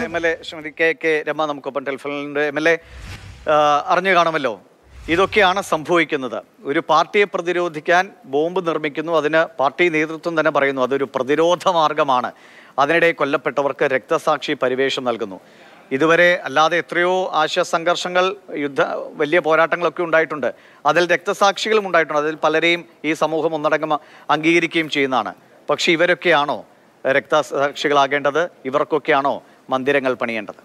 M L A Shrimati K K Rama നമുക്കൊപ്പം ടെലിഫോണിലുണ്ട് M L A അറിഞ്ഞു കാണുമല്ലോ ഇതൊക്കെയാണ് സംഭവിക്കുന്നത് ഒരു പാർട്ടിയെ പ്രതിരോധിക്കാൻ ബോംബ് നിർമ്മിക്കുന്നു അതിന് പാർട്ടി നേതൃത്വം തന്നെ പറയുന്നു അതൊരു പ്രതിരോധ മാർഗമാണ് അതിനിടെ കൊല്ലപ്പെട്ടവർക്ക് രക്തസാക്ഷി പരിവേഷം നൽകുന്നു ഇതുവരെ അല്ലാതെ എത്രയോ ആശയ സംഘർഷങ്ങൾ യുദ്ധ വലിയ പോരാട്ടങ്ങളൊക്കെ ഉണ്ടായിട്ടുണ്ട് അതിൽ രക്തസാക്ഷികളും ഉണ്ടായിട്ടുണ്ട് അതിൽ പലരെയും ഈ സമൂഹം ഒന്നടങ്കം അംഗീകരിക്കുകയും ചെയ്യുന്നതാണ് പക്ഷെ ഇവരൊക്കെയാണോ രക്തസാക്ഷികളാകേണ്ടത് ഇവർക്കൊക്കെയാണോ മന്ദിരങ്ങൾ പണിയേണ്ടത്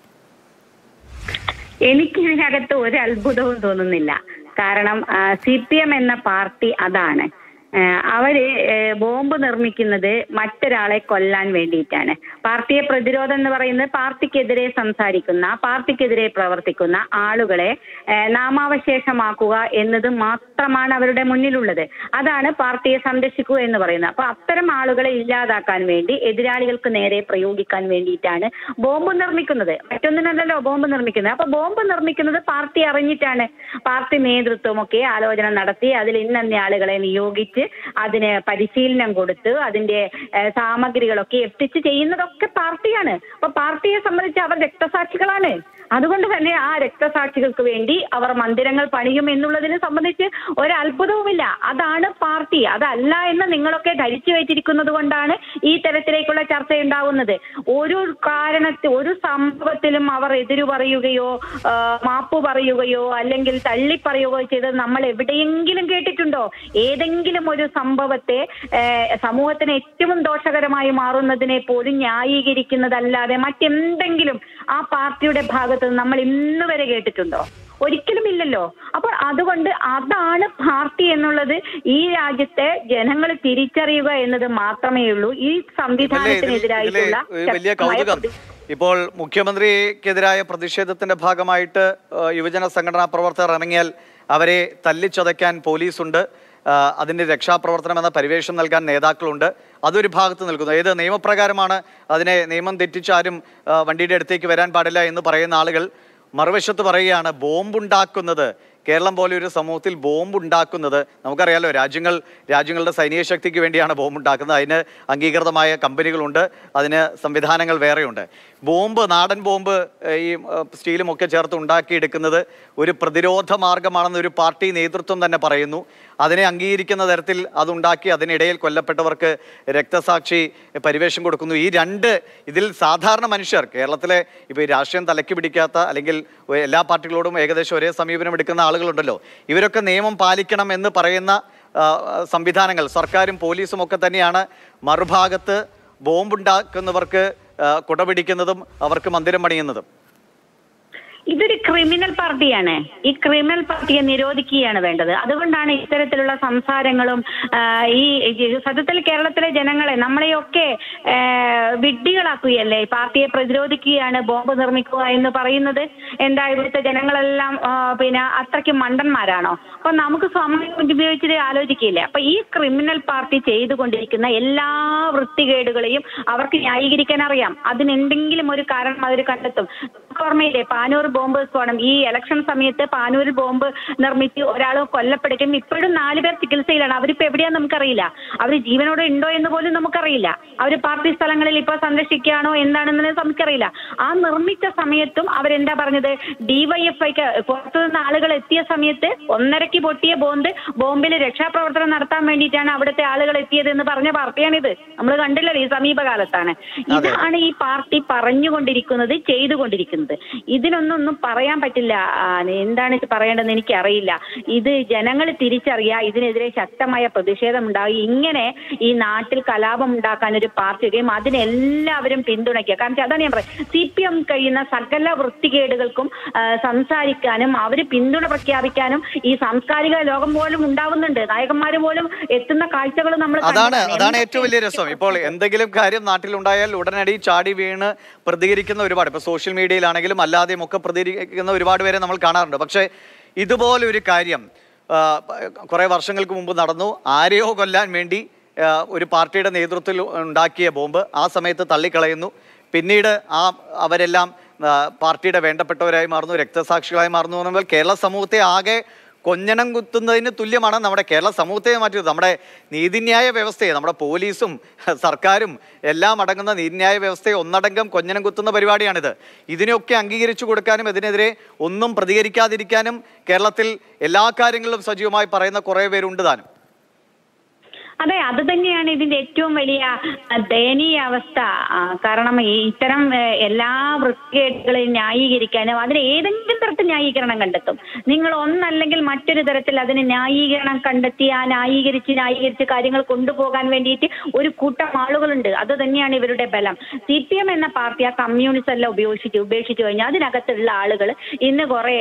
എനിക്ക് ഇതിനകത്ത് ഒരു അത്ഭുതവും തോന്നുന്നില്ല കാരണം സി പി എം എന്ന പാർട്ടി അതാണ് ആ, അവര് ഏ, ബോംബ് നിർമ്മിക്കുന്നത് മറ്റൊരാളെ കൊല്ലാൻ വേണ്ടിയിട്ടാണ് പാർട്ടിയെ പ്രതിരോധം എന്ന് പറയുന്നത് പാർട്ടിക്കെതിരെ സംസാരിക്കുന്ന പാർട്ടിക്കെതിരെ പ്രവർത്തിക്കുന്ന ആളുകളെ ഏ, നാമാവശേഷമാക്കുക എന്നത് മാത്രമാണ് അവരുടെ മുന്നിലുള്ളത് അതാണ് പാർട്ടിയെ സംരക്ഷിക്കുക എന്ന് പറയുന്നത് അപ്പൊ അത്തരം ആളുകളെ ഇല്ലാതാക്കാൻ വേണ്ടി എതിരാളികൾക്ക് നേരെ പ്രയോഗിക്കാൻ വേണ്ടിയിട്ടാണ് ബോംബ് നിർമ്മിക്കുന്നത് മറ്റൊന്നിനല്ലല്ലോ ബോംബ് നിർമ്മിക്കുന്നത് അപ്പൊ ബോംബ് നിർമ്മിക്കുന്നത് പാർട്ടി അറിഞ്ഞിട്ടാണ് പാർട്ടി നേതൃത്വമൊക്കെ ആലോചന നടത്തി അതിൽ ഇന്ന ആളുകളെ നിയോഗിച്ച് അതിന് പരിശീലനം കൊടുത്ത് അതിന്റെ ഏഹ്, സാമഗ്രികളൊക്കെ എത്തിച്ച് ചെയ്യുന്നതൊക്കെ പാർട്ടിയാണ് അപ്പൊ പാർട്ടിയെ സംബന്ധിച്ച് അവർ രക്തസാക്ഷികളാണ് അതുകൊണ്ട് തന്നെ ആ രക്തസാക്ഷികൾക്ക് വേണ്ടി അവർ മന്ദിരങ്ങൾ പണിയും എന്നുള്ളതിനെ സംബന്ധിച്ച് ഒരു അത്ഭുതവുമില്ല അതാണ് പാർട്ടി അതല്ല എന്ന് നിങ്ങളൊക്കെ ധരിച്ചു വെച്ചിരിക്കുന്നത് കൊണ്ടാണ് ഈ തരത്തിലേക്കുള്ള ചർച്ച ഉണ്ടാവുന്നത് ഒരു കാരണത്തിൽ ഒരു സംഭവത്തിലും അവർ എതിരു പറയുകയോ ആ, മാപ്പ് പറയുകയോ അല്ലെങ്കിൽ തള്ളി പറയുകയോ ചെയ്തത് നമ്മൾ എവിടെയെങ്കിലും കേട്ടിട്ടുണ്ടോ ഏതെങ്കിലും ഒരു സംഭവത്തെ ഏ, സമൂഹത്തിന് ഏറ്റവും ദോഷകരമായി മാറുന്നതിനെ പോലും ന്യായീകരിക്കുന്നതല്ലാതെ മറ്റെന്തെങ്കിലും ആ പാർട്ടിയുടെ ഭാഗത്ത് നിന്ന് നമ്മൾ ഇന്ന് വരെ കേട്ടിട്ടുണ്ടോ ഒരിക്കലും ഇല്ലല്ലോ അപ്പോൾ അതുകൊണ്ട് അതാണ് പാർട്ടി എന്നുള്ളത് ഈ രാജ്യത്തെ ജനങ്ങൾ തിരിച്ചറിയുക എന്നത് മാത്രമേ ഉള്ളൂ ഈ ഇതിലെ- ഇതിലെ- സംവിധാനത്തിനെതിരായിട്ടുള്ള ഇതിലെ വലിയ ശക്തമായ കൗതുകം പ്രതി- ഇപ്പോൾ മുഖ്യമന്ത്രിക്കെതിരായ പ്രതിഷേധത്തിന്റെ ഭാഗമായിട്ട് ഏഹ്, യുവജന സംഘടനാ പ്രവർത്തകർ ഇറങ്ങിയാൽ അവരെ തല്ലിച്ചതയ്ക്കാൻ പോലീസുണ്ട് ആഹ്, അതിന്റെ രക്ഷാപ്രവർത്തനം എന്ന പരിവേഷം നൽകാൻ നേതാക്കളുണ്ട് അതൊരു ഭാഗത്ത് നിൽക്കുന്നു ഏത് നിയമപ്രകാരമാണ് അതിനെ നിയമം തെറ്റിച്ച് ആരും ആഹ്, വണ്ടിയുടെ അടുത്തേക്ക് വരാൻ പാടില്ല എന്ന് പറയുന്ന ആളുകൾ മറുവശത്ത് പറയുകയാണ് ബോംബുണ്ടാക്കുന്നത് കേരളം പോലെ ഒരു സമൂഹത്തിൽ ബോംബ് ഉണ്ടാക്കുന്നത് നമുക്കറിയാലോ രാജ്യങ്ങൾ രാജ്യങ്ങളുടെ സൈനിക ശക്തിക്ക് വേണ്ടിയാണ് ബോംബ് ഉണ്ടാക്കുന്നത് അതിന് അംഗീകൃതമായ കമ്പനികളുണ്ട് അതിന് സംവിധാനങ്ങൾ വേറെയുണ്ട് ബോംബ് നാടൻ ബോംബ് ഏഹ്, ഈ ഏഹ്, സ്റ്റീലും ഒക്കെ ചേർത്ത് ഉണ്ടാക്കിയെടുക്കുന്നത് ഒരു പ്രതിരോധ മാർഗമാണെന്ന് ഒരു പാർട്ടി നേതൃത്വം തന്നെ പറയുന്നു അതിനെ അംഗീകരിക്കുന്ന തരത്തിൽ അതുണ്ടാക്കി അതിനിടയിൽ കൊല്ലപ്പെട്ടവർക്ക് രക്തസാക്ഷി പരിവേഷം കൊടുക്കുന്നു ഈ രണ്ട് ഇതിൽ സാധാരണ മനുഷ്യർ കേരളത്തിലെ ഇപ്പോൾ ഈ രാഷ്ട്രീയം തലയ്ക്ക് പിടിക്കാത്ത അല്ലെങ്കിൽ എല്ലാ പാർട്ടികളോടും ഏകദേശം ഒരേ സമീപനം എടുക്കുന്ന ആളുകളുണ്ടല്ലോ ഇവരൊക്കെ നിയമം പാലിക്കണം എന്ന് പറയുന്ന ആ, സംവിധാനങ്ങൾ സർക്കാരും പോലീസും ഒക്കെ തന്നെയാണ് മറുഭാഗത്ത് ബോംബുണ്ടാക്കുന്നവർക്ക് ആ, കുടപിടിക്കുന്നതും അവർക്ക് മന്ദിരം പണിയുന്നതും ഇതൊരു ക്രിമിനൽ പാർട്ടിയാണ് ഈ ക്രിമിനൽ പാർട്ടിയെ നിരോധിക്കുകയാണ് വേണ്ടത് അതുകൊണ്ടാണ് ഇത്തരത്തിലുള്ള സംസാരങ്ങളും ആ, ഈ ഈ സത്യത്തിൽ കേരളത്തിലെ ജനങ്ങളെ നമ്മളെയൊക്കെ ആ, വിഡ്ഢികളാക്കുകയല്ലേ ഈ പാർട്ടിയെ പ്രതിരോധിക്കുകയാണ് ബോംബ് നിർമ്മിക്കുക എന്ന് പറയുന്നത് എന്താ ഇവിടുത്തെ ജനങ്ങളെല്ലാം ആ, പിന്നെ അത്രയ്ക്ക് മണ്ടന്മാരാണോ അപ്പൊ നമുക്ക് സമയം ഉപയോഗിച്ചിട്ട് ആലോചിക്കില്ലേ അപ്പൊ ഈ ക്രിമിനൽ പാർട്ടി ചെയ്തുകൊണ്ടിരിക്കുന്ന എല്ലാ വൃത്തികേടുകളെയും അവർക്ക് ന്യായീകരിക്കാൻ അറിയാം അതിനെന്തെങ്കിലും ഒരു കാരണം അവർ കണ്ടെത്തും ഓർമ്മയില്ലേ പാനൂർ ബോംബ് സ്ഫോടനം ഈ ഇലക്ഷൻ സമയത്ത് പാനൂരിൽ ബോംബ് നിർമ്മിച്ച് ഒരാൾ കൊല്ലപ്പെടുകയും ഇപ്പോഴും നാല് പേർ ചികിത്സയിലാണ് അവരിപ്പോ എവിടെയാന്ന് നമുക്കറിയില്ല അവർ ജീവനോടെ ഉണ്ടോ എന്ന് പോലും നമുക്കറിയില്ല അവർ പാർട്ടി സ്ഥലങ്ങളിൽ ഇപ്പൊ സംരക്ഷിക്കുകയാണോ എന്താണെന്ന് നമുക്കറിയില്ല ആ നിർമ്മിച്ച സമയത്തും അവരെന്താ പറഞ്ഞത് ഡിവൈഎഫ്ഐക്ക് പുറത്തു നിന്ന് ആളുകൾ എത്തിയ സമയത്ത് ഒന്നരക്ക് പൊട്ടിയ ബോംബ് ബോംബിൽ രക്ഷാപ്രവർത്തനം നടത്താൻ വേണ്ടിയിട്ടാണ് അവിടുത്തെ ആളുകൾ എത്തിയത് എന്ന് പറഞ്ഞ പാർട്ടിയാണിത് നമ്മൾ കണ്ടില്ലല്ലോ ഈ സമീപകാലത്താണ് ഇതാണ് ഈ പാർട്ടി പറഞ്ഞുകൊണ്ടിരിക്കുന്നത് ചെയ്തുകൊണ്ടിരിക്കുന്നത് ഇതിനൊന്നൊന്നും പറയാൻ പറ്റില്ല ആ, എന്താണ് ഇത് പറയേണ്ടതെന്ന് എനിക്കറിയില്ല ഇത് ജനങ്ങൾ തിരിച്ചറിയുക ഇതിനെതിരെ ശക്തമായ പ്രതിഷേധം ഉണ്ടാവുക ഇങ്ങനെ ഈ നാട്ടിൽ കലാപം ഉണ്ടാക്കാൻ ഒരു പാർട്ടി വരികയും അതിനെല്ലാവരും പിന്തുണയ്ക്കുക കാരണം അതാണ് ഞാൻ പറയുന്നത് സി പി എം കഴിയുന്ന സകല വൃത്തികേടുകൾക്കും ആ, സംസാരിക്കാനും അവർ പിന്തുണ പ്രഖ്യാപിക്കാനും ഈ സാംസ്കാരിക ലോകം പോലും ഉണ്ടാവുന്നുണ്ട് നായകന്മാർ പോലും എത്തുന്ന കാഴ്ചകൾ നമ്മൾ അതാണ് കണ്ടതാണ്. അതാണ് ഏറ്റവും വലിയ രസം ഇപ്പോൾ എന്തെങ്കിലും കാര്യം നാട്ടിലുണ്ടായാൽ ഉടനടി ചാടി വീണ് പ്രതികരിക്കുന്ന ഒരുപാട് ഇപ്പോൾ സോഷ്യൽ മീഡിയയിലാണെങ്കിലും അല്ലാതെയും ഒക്കെ പ്രതികരിക്കുന്ന ഒരുപാട് പേരെ നമ്മൾ കാണാറുണ്ട് പക്ഷേ ഇതുപോലെ ഒരു കാര്യം ആ, കുറേ വർഷങ്ങൾക്ക് മുമ്പ് നടന്നു ആരെയോ കൊല്ലാൻ വേണ്ടി ആ, ഒരു പാർട്ടിയുടെ നേതൃത്വത്തിൽ ഉണ്ടാക്കിയ ബോംബ് ആ സമയത്ത് തള്ളിക്കളയുന്നു പിന്നീട് ആ അവരെല്ലാം ആ, പാർട്ടിയുടെ വേണ്ടപ്പെട്ടവരായി മാറുന്നു രക്തസാക്ഷികളായി മാറുന്നു എന്ന് പറയുമ്പോൾ കേരള സമൂഹത്തെ ആകെ കൊഞ്ഞണം കുത്തുന്നതിന് തുല്യമാണ് നമ്മുടെ കേരള സമൂഹത്തെ മാറ്റിയത് നമ്മുടെ നീതിന്യായ വ്യവസ്ഥയെ നമ്മുടെ പോലീസും സർക്കാരും എല്ലാം അടങ്ങുന്ന നീതിന്യായ വ്യവസ്ഥയെ ഒന്നടങ്കം കൊഞ്ഞനം കുത്തുന്ന പരിപാടിയാണിത് ഇതിനെയൊക്കെ അംഗീകരിച്ചു കൊടുക്കാനും ഇതിനെതിരെ ഒന്നും പ്രതികരിക്കാതിരിക്കാനും കേരളത്തിൽ എല്ലാ കാര്യങ്ങളിലും സജീവമായി പറയുന്ന കുറേ പേരുണ്ട് താനും അതെ അത് തന്നെയാണ് ഇതിന്റെ ഏറ്റവും വലിയ ആ, ദയനീയ അവസ്ഥ ആ, കാരണം ഈ ഇത്തരം ഏ, എല്ലാ വൃത്തികേടുകളെയും ന്യായീകരിക്കാനും അതിന് ഏതെങ്കിലും തരത്തിൽ ന്യായീകരണം കണ്ടെത്തും നിങ്ങൾ ഒന്നല്ലെങ്കിൽ മറ്റൊരു തരത്തിൽ അതിന് ന്യായീകരണം കണ്ടെത്തി ആ ന്യായീകരിച്ച് ന്യായീകരിച്ച് കാര്യങ്ങൾ കൊണ്ടുപോകാൻ വേണ്ടിയിട്ട് ഒരു കൂട്ടം ആളുകളുണ്ട് അത് തന്നെയാണ് ഇവരുടെ ബലം സി പി എം എന്ന പാർട്ടി ആ കമ്മ്യൂണിസം എല്ലാം ഉപയോഗിച്ചിട്ട് ഉപേക്ഷിച്ചു കഴിഞ്ഞാൽ അതിനകത്തുള്ള ആളുകൾ ഇന്ന് കുറെ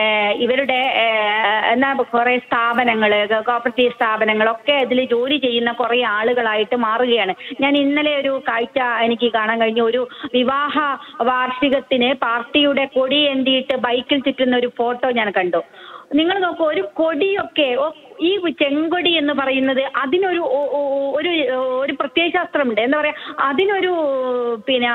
ഇവരുടെ ഏ, എന്നാ കുറെ സ്ഥാപനങ്ങൾ കോപ്പറേറ്റീവ് സ്ഥാപനങ്ങളൊക്കെ ഇതിൽ ജോലി ചെയ്യുന്ന കുറെ ആളുകളായിട്ട് മാറുകയാണ് ഞാൻ ഇന്നലെ ഒരു കാഴ്ച എനിക്ക് കാണാൻ കഴിഞ്ഞു ഒരു വിവാഹ വാർഷികത്തിന് പാർട്ടിയുടെ കൊടി എന്തിയിട്ട് ബൈക്കിൽ ചുറ്റുന്ന ഒരു ഫോട്ടോ ഞാൻ കണ്ടു നിങ്ങൾ നോക്കൂ ഒരു കൊടിയൊക്കെ ഓ, ഈ ചെങ്കൊടി എന്ന് പറയുന്നത് അതിനൊരു ഒ- ഒ- ഒരു ഒരു പ്രത്യയശാസ്ത്രമുണ്ട് എന്താ പറയാ അതിനൊരു പിന്നെ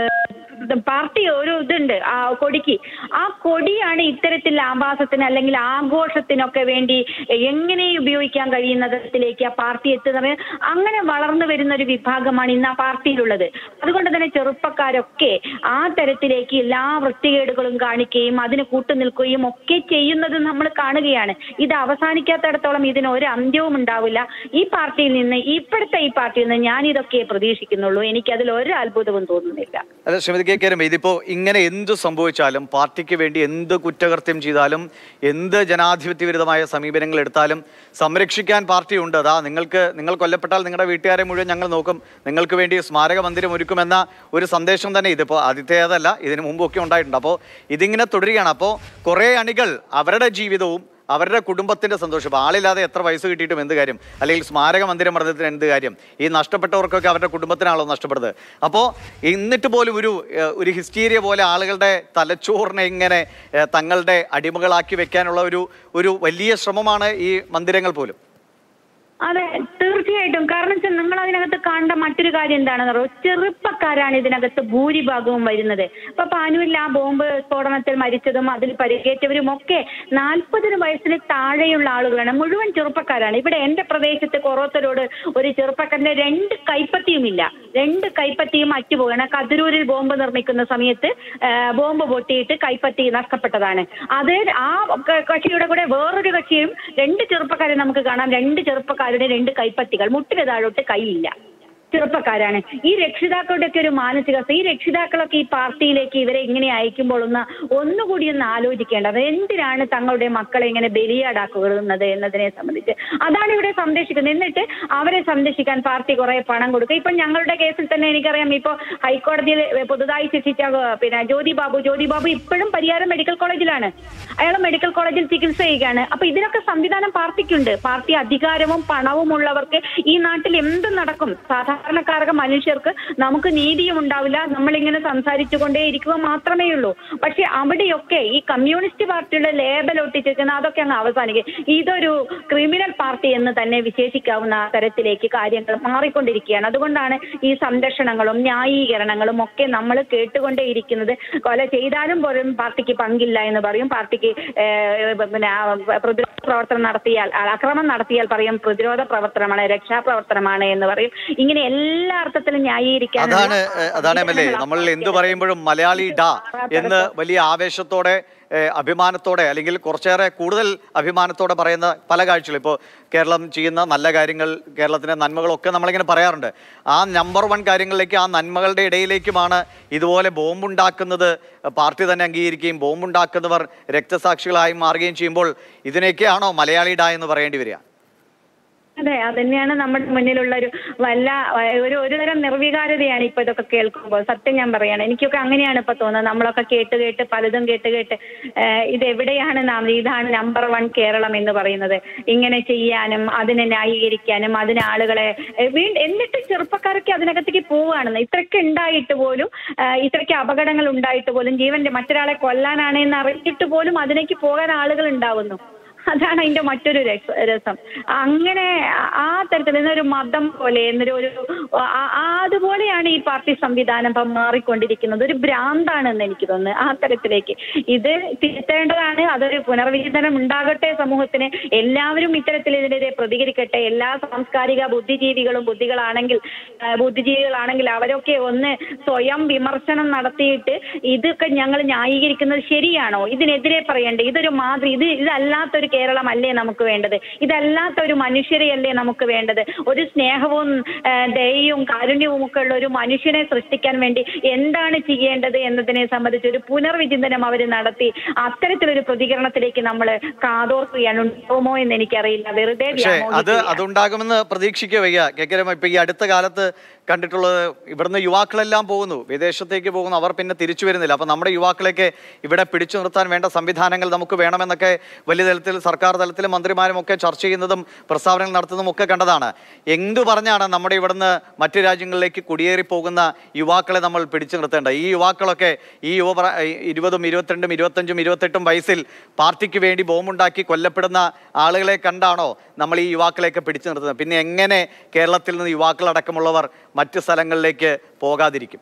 ഇത് പാർട്ടി ഒരു ഇതുണ്ട് ആ കൊടിക്ക് ആ കൊടിയാണ് ഇത്തരത്തിൽ ആഭാസത്തിന് അല്ലെങ്കിൽ ആഘോഷത്തിനൊക്കെ വേണ്ടി എങ്ങനെ ഉപയോഗിക്കാൻ കഴിയുന്ന തരത്തിലേക്ക് ആ പാർട്ടി എത്തുന്നത് അങ്ങനെ വളർന്നു വരുന്ന ഒരു വിഭാഗമാണ് ഇന്ന് ആ പാർട്ടിയിലുള്ളത് അതുകൊണ്ട് തന്നെ ചെറുപ്പക്കാരൊക്കെ ആ തരത്തിലേക്ക് എല്ലാ വൃത്തികേടുകളും കാണിക്കുകയും അതിന് കൂട്ടുനിൽക്കുകയും ഒക്കെ ചെയ്യുന്നത് നമ്മൾ കാണുകയാണ് ഇത് അവസാനിക്കാത്തിടത്തോളം ഇതിന് ഒരു അന്ത്യവും ഉണ്ടാവില്ല ഈ പാർട്ടിയിൽ നിന്ന് ഇപ്പോഴത്തെ ഈ പാർട്ടിയിൽ നിന്ന് ഞാൻ ഇതൊക്കെ പ്രതീക്ഷിക്കുന്നുള്ളൂ എനിക്ക് അതിൽ ഒരു അത്ഭുതവും തോന്നുന്നില്ല അല്ല ശ്രീമതി കെ കെ രമ ഇതിപ്പോ ഇങ്ങനെ എന്ത് സംഭവിച്ചാലും പാർട്ടിക്ക് വേണ്ടി എന്ത് കുറ്റകൃത്യം ചെയ്താലും എന്ത് ജനാധിപത്യ വിരുദ്ധമായ സമീപനങ്ങൾ എടുത്താലും സംരക്ഷിക്കാൻ പാർട്ടിയുണ്ട് അതാ നിങ്ങൾക്ക് നിങ്ങൾ കൊല്ലപ്പെട്ടാൽ നിങ്ങളുടെ വീട്ടുകാരെ മുഴുവൻ ഞങ്ങൾ നോക്കും നിങ്ങൾക്ക് വേണ്ടി സ്മാരക മന്ദിരം ഒരുക്കുമെന്ന ഒരു സന്ദേശം തന്നെ ഇതിപ്പോൾ ആദ്യത്തേതല്ല ഇതിനു മുമ്പൊക്കെ ഉണ്ടായിട്ടുണ്ട് അപ്പോൾ ഇതിങ്ങനെ തുടരുകയാണ് അപ്പോൾ കുറേ അണികൾ അവരുടെ ജീവിതവും അവരുടെ കുടുംബത്തിന്റെ സന്തോഷം ഇപ്പോൾ ആളില്ലാതെ എത്ര വയസ്സ് കിട്ടിയിട്ടും എന്ത് കാര്യം അല്ലെങ്കിൽ സ്മാരക മന്ദിരം പറഞ്ഞതിന് എന്ത് കാര്യം ഈ നഷ്ടപ്പെട്ടവർക്കൊക്കെ അവരുടെ കുടുംബത്തിനാണല്ലോ നഷ്ടപ്പെടുന്നത് അപ്പോൾ എന്നിട്ട് പോലും ഒരു ഏഹ്, ഒരു ഹിസ്റ്റീരിയ പോലെ ആളുകളുടെ തലച്ചോറിനെ ഇങ്ങനെ ഏഹ്, തങ്ങളുടെ അടിമകളാക്കി വെക്കാനുള്ള ഒരു ഒരു വലിയ ശ്രമമാണ് ഈ മന്ദിരങ്ങൾ പോലും അതെ തീർച്ചയായിട്ടും കാരണം വെച്ചാൽ നിങ്ങൾ അതിനകത്ത് കണ്ട മറ്റൊരു കാര്യം എന്താണെന്ന് പറയുക ചെറുപ്പക്കാരാണ് ഇതിനകത്ത് ഭൂരിഭാഗവും വരുന്നത് ഇപ്പൊ പാനൂരിൽ ആ ബോംബ് സ്ഫോടനത്തിൽ മരിച്ചതും അതിൽ പരിക്കേറ്റവരും ഒക്കെ നാൽപ്പതിന് വയസ്സിന് താഴെയുള്ള ആളുകളാണ് മുഴുവൻ ചെറുപ്പക്കാരാണ് ഇവിടെ എന്റെ പ്രദേശത്ത് കൊറോത്തരോട് ഒരു ചെറുപ്പക്കാരന്റെ രണ്ട് കൈപ്പത്തിയുമില്ല രണ്ട് കൈപ്പത്തിയും അറ്റുപോകണം കതിരൂരിൽ ബോംബ് നിർമ്മിക്കുന്ന സമയത്ത് ആ, ബോംബ് പൊട്ടിയിട്ട് കൈപ്പത്തി നഷ്ടപ്പെട്ടതാണ് അത് ആ ക- കക്ഷിയുടെ കൂടെ വേറൊരു കക്ഷിയും രണ്ട് ചെറുപ്പക്കാരെ നമുക്ക് കാണാം രണ്ട് ചെറുപ്പക്കാരുടെ രണ്ട് കൈപ്പത്തികൾ മുട്ടിന് താഴോട്ട് കൈയില്ല ചെറുപ്പക്കാരാണ് ഈ രക്ഷിതാക്കളുടെ ഒക്കെ ഒരു മാനസികാവസ്ഥ ഈ രക്ഷിതാക്കളൊക്കെ ഈ പാർട്ടിയിലേക്ക് ഇവരെ ഇങ്ങനെ അയക്കുമ്പോൾ ഒന്ന് ഒന്നുകൂടി ഒന്ന് ആലോചിക്കേണ്ടത് എന്തിനാണ് തങ്ങളുടെ മക്കളെ ഇങ്ങനെ ബലിയാടാക്കുന്നത് എന്നതിനെ സംബന്ധിച്ച് അതാണ് ഇവിടെ സംരക്ഷിക്കുന്നത് എന്നിട്ട് അവരെ സംരക്ഷിക്കാൻ പാർട്ടി കുറെ പണം കൊടുക്കുക ഇപ്പൊ ഞങ്ങളുടെ കേസിൽ തന്നെ എനിക്കറിയാം ഇപ്പൊ ഹൈക്കോടതിയിൽ പുതുതായി ശിക്ഷിച്ച ഏഹ്, പിന്നെ ജ്യോതി ബാബു ജ്യോതി ബാബു ഇപ്പോഴും പരിയാരം മെഡിക്കൽ കോളേജിലാണ് അയാൾ മെഡിക്കൽ കോളേജിൽ ചികിത്സ ചെയ്യുകയാണ് അപ്പൊ ഇതിനൊക്കെ സംവിധാനം പാർട്ടിക്കുണ്ട് പാർട്ടി അധികാരവും പണവും ഉള്ളവർക്ക് ഈ നാട്ടിൽ എന്ത് നടക്കും സാധാരണക്കാർക്ക് മനുഷ്യർക്ക് നമുക്ക് നീതിയും ഉണ്ടാവില്ല നമ്മളിങ്ങനെ സംസാരിച്ചു കൊണ്ടേയിരിക്കുക മാത്രമേ ഉള്ളൂ പക്ഷെ അവിടെയൊക്കെ ഈ കമ്മ്യൂണിസ്റ്റ് പാർട്ടിയുടെ ലേബൽ ഒട്ടിച്ചിരിക്കുന്ന അതൊക്കെ അങ്ങ് അവസാനിക്കും ഇതൊരു ക്രിമിനൽ പാർട്ടി എന്ന് തന്നെ വിശേഷിക്കാവുന്ന തരത്തിലേക്ക് കാര്യങ്ങൾ മാറിക്കൊണ്ടിരിക്കുകയാണ് അതുകൊണ്ടാണ് ഈ സംരക്ഷണങ്ങളും ന്യായീകരണങ്ങളും ഒക്കെ നമ്മൾ കേട്ടുകൊണ്ടേയിരിക്കുന്നത് കൊല ചെയ്താലും പോലും പാർട്ടിക്ക് പങ്കില്ല എന്ന് പറയും പാർട്ടിക്ക് ഏഹ്, പിന്നെ ആ, പ്രതിരോധ പ്രവർത്തനം നടത്തിയാൽ ആ, അക്രമം നടത്തിയാൽ പറയും പ്രതിരോധ പ്രവർത്തനമാണ് രക്ഷാപ്രവർത്തനമാണ് എന്ന് പറയും ഇങ്ങനെ എല്ലാ അർത്ഥത്തിലും ന്യായീകരിക്കാൻ അതാണ് ഏഹ്, അതാണ് എം എൽ എ നമ്മൾ എന്ത് പറയുമ്പോഴും മലയാളി ഡാ എന്ന് വലിയ ആവേശത്തോടെ ഏഹ്, അഭിമാനത്തോടെ അല്ലെങ്കിൽ കുറച്ചേറെ കൂടുതൽ അഭിമാനത്തോടെ പറയുന്ന പല കാഴ്ചകളും ഇപ്പോൾ കേരളം ചെയ്യുന്ന നല്ല കാര്യങ്ങൾ കേരളത്തിൻ്റെ നന്മകളൊക്കെ നമ്മളിങ്ങനെ പറയാറുണ്ട് ആ നമ്പർ വൺ കാര്യങ്ങളിലേക്ക് ആ നന്മകളുടെ ഇടയിലേക്കുമാണ് ഇതുപോലെ ബോംബുണ്ടാക്കുന്നത് പാർട്ടി തന്നെ അംഗീകരിക്കുകയും ബോംബുണ്ടാക്കുന്നവർ രക്തസാക്ഷികളായി മാറുകയും ചെയ്യുമ്പോൾ ഇതിനെയൊക്കെയാണോ മലയാളി ഡാ എന്ന് പറയേണ്ടി വരിക അതെ അതന്നെയാണ് നമ്മുടെ മുന്നിലുള്ള ഒരു വല്ല ഒരു ഒരു തരം നിർവികാരതയാണ് ഇപ്പൊ ഇതൊക്കെ കേൾക്കുമ്പോൾ സത്യം ഞാൻ പറയാണ് എനിക്കൊക്കെ അങ്ങനെയാണ് ഇപ്പൊ തോന്നുന്നത് നമ്മളൊക്കെ കേട്ട് കേട്ട് പലതും കേട്ട് കേട്ട് ഏഹ് ഇത് എവിടെയാണ് നാം ഇതാണ് നമ്പർ വൺ കേരളം എന്ന് പറയുന്നത് ഇങ്ങനെ ചെയ്യാനും അതിനെ ന്യായീകരിക്കാനും അതിന് ആളുകളെ ഏഹ് വീണ്ടും എന്നിട്ട് ചെറുപ്പക്കാരൊക്കെ അതിനകത്തേക്ക് പോവുകയാണെന്ന് ഇത്രയ്ക്ക് ഉണ്ടായിട്ട് പോലും ഏഹ് ഇത്രയ്ക്ക് അപകടങ്ങൾ ഉണ്ടായിട്ട് പോലും ജീവന്റെ മറ്റൊരാളെ കൊല്ലാനാണ് എന്ന് അറിഞ്ഞിട്ട് പോലും അതിലേക്ക് പോകാൻ ആളുകൾ ഉണ്ടാവുന്നു അതാണ് അതിന്റെ മറ്റൊരു രസ- രസം അങ്ങനെ ആ തരത്തിൽ എന്നൊരു മതം പോലെ എന്നൊരു ഒരു ആ- ആ അതുപോലെയാണ് ഈ പാർട്ടി സംവിധാനം ഇപ്പം മാറിക്കൊണ്ടിരിക്കുന്നത് ഒരു ഭ്രാന്താണെന്ന് എനിക്ക് തോന്നുന്നത് ആ തരത്തിലേക്ക് ഇത് തിരുത്തേണ്ടതാണ് അതൊരു പുനർവിചിന്തനം ഉണ്ടാകട്ടെ സമൂഹത്തിന് എല്ലാവരും ഇത്തരത്തിൽ ഇതിനെതിരെ പ്രതികരിക്കട്ടെ എല്ലാ സാംസ്കാരിക ബുദ്ധിജീവികളും ബുദ്ധികളാണെങ്കിൽ ആ, ബുദ്ധിജീവികളാണെങ്കിൽ അവരൊക്കെ ഒന്ന് സ്വയം വിമർശനം നടത്തിയിട്ട് ഇതൊക്കെ ഞങ്ങൾ ന്യായീകരിക്കുന്നത് ശരിയാണോ ഇതിനെതിരെ പറയണ്ടേ ഇതൊരു മാതൃ ഇത് ഇതല്ലാത്തൊരു കേരളമല്ലേ നമുക്ക് വേണ്ടത് ഇതല്ലാത്ത ഒരു മനുഷ്യരെയല്ലേ നമുക്ക് വേണ്ടത് ഒരു സ്നേഹവും ആ, ദയയും കാരുണ്യവും ഒക്കെ ഉള്ള ഒരു മനുഷ്യനെ സൃഷ്ടിക്കാൻ വേണ്ടി എന്താണ് ചെയ്യേണ്ടത് എന്നതിനെ സംബന്ധിച്ച് ഒരു പുനർവിചിന്തനം അവർ നടത്തി അത്തരത്തിലൊരു പ്രതികരണത്തിലേക്ക് നമ്മൾ കാതോർക്കുകയാണ് ഉണ്ടാവുമോ എന്ന് എനിക്കറിയില്ല വെറുതെ പക്ഷേ അത് വ്യാമോഹിക്കുകയാണ്. അതുണ്ടാകുമെന്ന് പ്രതീക്ഷിക്കുക വയ്യ കേക്കരമ ഇപ്പൊ ഈ അടുത്ത കാലത്ത് കണ്ടിട്ടുള്ളത് ഇവിടുന്ന് യുവാക്കളെല്ലാം പോകുന്നു വിദേശത്തേക്ക് പോകുന്നു അവർ പിന്നെ തിരിച്ചു വരുന്നില്ല അപ്പൊ നമ്മുടെ യുവാക്കളെയൊക്കെ ഇവിടെ പിടിച്ചു നിർത്താൻ വേണ്ട സംവിധാനങ്ങൾ നമുക്ക് വേണമെന്നൊക്കെ വലിയ തലത്തിൽ സർക്കാർ തലത്തിൽ മന്ത്രിമാരും ഒക്കെ ചർച്ച ചെയ്യുന്നതും പ്രസ്താവനകൾ നടത്തുന്നതും ഒക്കെ കണ്ടതാണ് എന്തു പറഞ്ഞാണ് നമ്മുടെ ഇവിടുന്ന് മറ്റു രാജ്യങ്ങളിലേക്ക് കുടിയേറി പോകുന്ന യുവാക്കളെ നമ്മൾ പിടിച്ചു നിർത്തേണ്ടത് ഈ യുവാക്കളൊക്കെ ഈ യുവ ഇരുപതും ഇരുപത്തിരണ്ടും ഇരുപത്തഞ്ചും ഇരുപത്തെട്ടും വയസ്സിൽ പാർട്ടിക്ക് വേണ്ടി ബോംബുണ്ടാക്കി കൊല്ലപ്പെടുന്ന ആളുകളെ കണ്ടാണോ നമ്മൾ ഈ യുവാക്കളെയൊക്കെ പിടിച്ചു നിർത്തുന്നത് പിന്നെ എങ്ങനെ കേരളത്തിൽ നിന്ന് യുവാക്കളടക്കമുള്ളവർ മറ്റ് സ്ഥലങ്ങളിലേക്ക് പോകാതിരിക്കും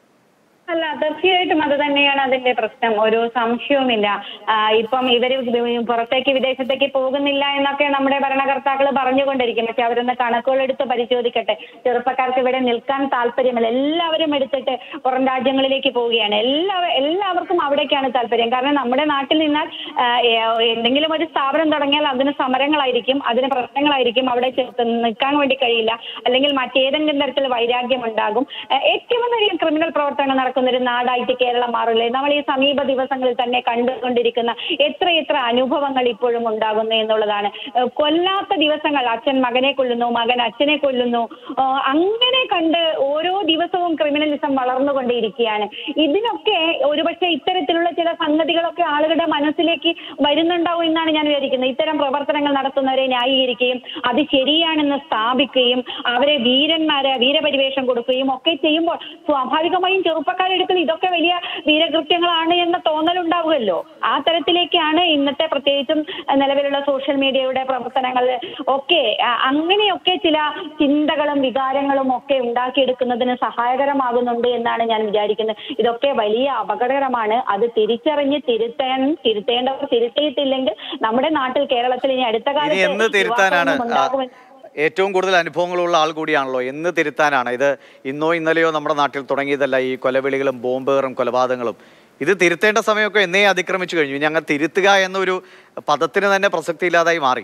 അല്ല തീർച്ചയായിട്ടും അത് തന്നെയാണ് അതിന്റെ പ്രശ്നം ഒരു സംശയവുമില്ല ആ, ഇപ്പം ഇവര് പുറത്തേക്ക് വിദേശത്തേക്ക് പോകുന്നില്ല എന്നൊക്കെ നമ്മുടെ ഭരണകർത്താക്കൾ പറഞ്ഞുകൊണ്ടിരിക്കും പക്ഷെ അവരൊന്ന് കണക്കുകൾ എടുത്ത് പരിശോധിക്കട്ടെ ചെറുപ്പക്കാർക്ക് ഇവിടെ നിൽക്കാൻ താല്പര്യമില്ല എല്ലാവരും എടുത്തിട്ട് പുറം രാജ്യങ്ങളിലേക്ക് പോവുകയാണ് എല്ലാവരും എല്ലാവർക്കും അവിടേക്കാണ് താല്പര്യം കാരണം നമ്മുടെ നാട്ടിൽ നിന്നാൽ ആ, ഏ- എന്തെങ്കിലും ഒരു സ്ഥാപനം തുടങ്ങിയാൽ അതിന് സമരങ്ങളായിരിക്കും അതിന് പ്രശ്നങ്ങളായിരിക്കും അവിടെ ചെറുത്ത് നിൽക്കാൻ വേണ്ടി കഴിയില്ല അല്ലെങ്കിൽ മറ്റേതെങ്കിലും തരത്തിൽ വൈരാഗ്യം ഉണ്ടാകും ആ, ഏറ്റവും വലിയ ക്രിമിനൽ പ്രവർത്തനങ്ങൾ നടക്കുന്ന ഒരു നാടായിട്ട് കേരളം മാറില്ലേ നമ്മൾ ഈ സമീപ ദിവസങ്ങളിൽ തന്നെ കണ്ടുകൊണ്ടിരിക്കുന്ന എത്ര എത്ര അനുഭവങ്ങൾ ഇപ്പോഴും ഉണ്ടാകുന്നു എന്നുള്ളതാണ് ഏഹ് കൊല്ലാത്ത ദിവസങ്ങൾ അച്ഛൻ മകനെ കൊല്ലുന്നു മകൻ അച്ഛനെ കൊല്ലുന്നു ഏഹ് അങ്ങനെ കണ്ട് ഓരോ ദിവസവും ക്രിമിനലിസം വളർന്നുകൊണ്ടേയിരിക്കുകയാണ് ഇതിനൊക്കെ ഒരുപക്ഷെ ഇത്തരത്തിലുള്ള ചില സംഗതികളൊക്കെ ആളുകളുടെ മനസ്സിലേക്ക് വരുന്നുണ്ടാവും എന്നാണ് ഞാൻ വിചാരിക്കുന്നത് ഇത്തരം പ്രവർത്തനങ്ങൾ നടത്തുന്നവരെ ന്യായീകരിക്കുകയും അത് ശരിയാണെന്ന് സ്ഥാപിക്കുകയും അവരെ വീരന്മാരെ വീരപരിവേഷം കൊടുക്കുകയും ഒക്കെ ചെയ്യുമ്പോൾ സ്വാഭാവികമായും ചെറുപ്പക്കാരെടുക്കൽ ഇതൊക്കെ വലിയ വീരകൃത്യങ്ങളാണ് എന്ന തോന്നലുണ്ടാവുമല്ലോ ആ തരത്തിലേക്കാണ് ഇന്നത്തെ പ്രത്യേകിച്ചും നിലവിലുള്ള സോഷ്യൽ മീഡിയയുടെ പ്രവർത്തനങ്ങൾ ഒക്കെ ആ, അങ്ങനെയൊക്കെ ചില ചിന്തകളും വികാരങ്ങളും ഒക്കെ ഉണ്ടാക്കിയെടുക്കുന്നതിന് സഹായകരമാകുന്നുണ്ട് എന്നാണ് ഞാൻ വിചാരിക്കുന്നത് ഇതൊക്കെ വലിയ അപകടകരമാണ് അത് തിരിച്ചറിഞ്ഞ് തിരുത്താൻ തിരുത്തേണ്ടവർ തിരുത്തിയിട്ടില്ലെങ്കിൽ നമ്മുടെ നാട്ടിൽ കേരളത്തിൽ ഇനി അടുത്ത ഇനി എന്ന് കാലത്ത് തിരുത്താനാണ് യുവാക്കളൊന്നും ആ, ഉണ്ടാകുമെന്ന് ഏറ്റവും കൂടുതൽ അനുഭവങ്ങളുള്ള ആൾ കൂടിയാണല്ലോ എന്ന് തിരുത്താനാണ് ഇത് ഇന്നോ ഇന്നലെയോ നമ്മുടെ നാട്ടിൽ തുടങ്ങിയതല്ല ഈ കൊലവിളികളും ബോംബുകളും കൊലപാതകങ്ങളും ഇത് തിരുത്തേണ്ട സമയമൊക്കെ എന്നേ അതിക്രമിച്ചു കഴിഞ്ഞു ഇനി അങ്ങ് തിരുത്തുക എന്നൊരു പദത്തിന് തന്നെ പ്രസക്തി ഇല്ലാതായി മാറി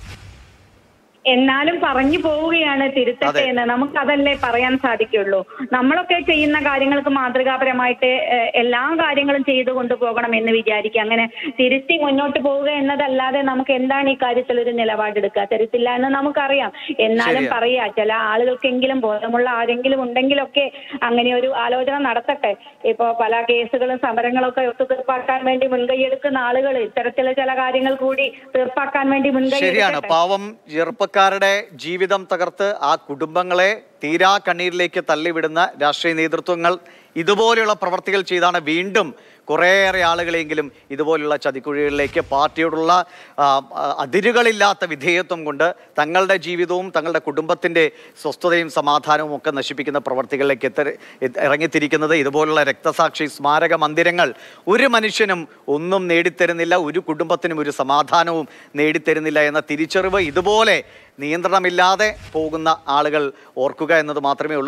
എന്നാലും പറഞ്ഞു പോവുകയാണ് തിരുത്തട്ടെ അതെ. എന്ന് നമുക്ക് അതല്ലേ പറയാൻ സാധിക്കുള്ളൂ നമ്മളൊക്കെ ചെയ്യുന്ന കാര്യങ്ങൾക്ക് മാതൃകാപരമായിട്ട് ഏഹ്, എല്ലാ കാര്യങ്ങളും ചെയ്തു കൊണ്ടുപോകണം എന്ന് വിചാരിക്കുക അങ്ങനെ തിരുത്തി മുന്നോട്ട് പോവുക എന്നതല്ലാതെ നമുക്ക് എന്താണ് ഈ കാര്യത്തിൽ ഒരു നിലപാടെടുക്കുക തിരുത്തില്ല എന്ന് നമുക്കറിയാം എന്നാലും ശരിയാ. പറയാ ചില ആളുകൾക്കെങ്കിലും ബോധമുള്ള ആരെങ്കിലും ഉണ്ടെങ്കിലൊക്കെ അങ്ങനെ ഒരു ആലോചന നടത്തട്ടെ ഇപ്പോ പല കേസുകളും സമരങ്ങളൊക്കെ ഒത്തുതീർപ്പാക്കാൻ വേണ്ടി മുൻകൈയെടുക്കുന്ന ആളുകൾ ഇത്തരത്തിലുള്ള ചില കാര്യങ്ങൾ കൂടി തീർപ്പാക്കാൻ വേണ്ടി മുൻകൈ ശരിയാണ് എടുക്കട്ടെ. പാവം ചെറുപ്പക്കാരുടെ ജീവിതം തകർത്ത് ആ കുടുംബങ്ങളെ തീരാ കണ്ണീരിലേക്ക് തള്ളിവിടുന്ന രാഷ്ട്രീയ നേതൃത്വങ്ങൾ ഇതുപോലെയുള്ള പ്രവർത്തികൾ ചെയ്താണ് വീണ്ടും കുറേയേറെ ആളുകളെങ്കിലും ഇതുപോലുള്ള ചതിക്കുഴികളിലേക്ക് പാർട്ടിയോടുള്ള ആ, ആ, അതിരുകളില്ലാത്ത വിധേയത്വം കൊണ്ട് തങ്ങളുടെ ജീവിതവും തങ്ങളുടെ കുടുംബത്തിൻ്റെ സ്വസ്ഥതയും സമാധാനവും ഒക്കെ നശിപ്പിക്കുന്ന പ്രവർത്തികളിലേക്ക് എത്ത എത്ത- ഇറങ്ങിത്തിരിക്കുന്നത് ഇതുപോലുള്ള രക്തസാക്ഷി സ്മാരക മന്ദിരങ്ങൾ ഒരു മനുഷ്യനും ഒന്നും നേടിത്തരുന്നില്ല ഒരു കുടുംബത്തിനും ഒരു സമാധാനവും നേടിത്തരുന്നില്ല എന്ന തിരിച്ചറിവ് ഇതുപോലെ നിയന്ത്രണമില്ലാതെ പോകുന്ന ആളുകൾ ഓർക്കുക എന്നത് മാത്രമേ ഉള്ളൂ